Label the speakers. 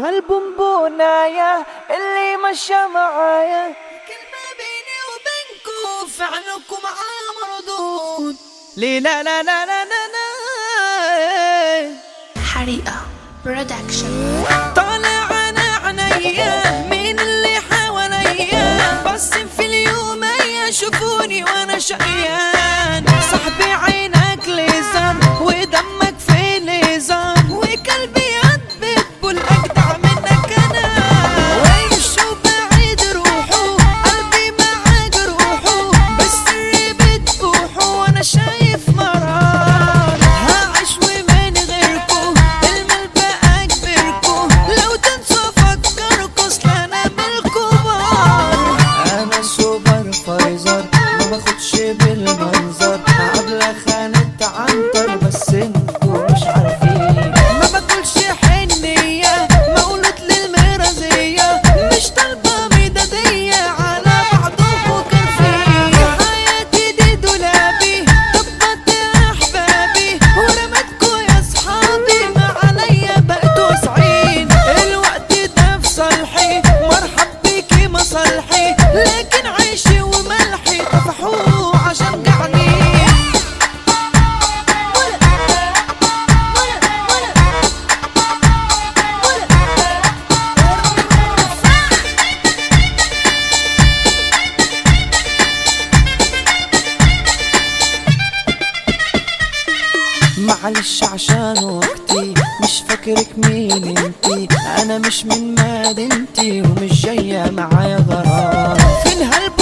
Speaker 1: هالبونبوناية اللي مشى معايا
Speaker 2: كل ما بيني وبينكم فعلكم عام مردود
Speaker 1: لي لا لا لا لا لا لا
Speaker 3: حريقة برودكشن
Speaker 1: طالع انا عينيا مين اللي حواليا بس في اليوم يشوفوني وانا شقيان صاحبي عينك ليزان ودمك في ليزان وقلبي يدبب والاجدع منك انا ويمشوا بعيد روحوا قلبي معاك روحوا بالسر بتبوحوا وانا شايف مرار هعيش ومن غيركو المال بقى كبركو لو تنسوا فكركوا اصل انا من الكبار انا سوبر فايزر ما باخدش بالمنظر عبلة خانت عنتر بس انتوا مش عارفين ما باكلش حنية مولود للمرازية مش طالبة ميدادية على بعضكوا كرفين حياتي دي دولابي طبت يا احبابي ورمتكوا يا صحابي ما عليا بقيتوا واسعين الوقت ده في صالحي مرحب بيكي مصالحي لكن عيشي وملحي طفحوه عشان قاعدين معلش عشان وقتي مش فاكرك مين انتي انا مش من مدينتي ومش جاية معايا غرام فين هالب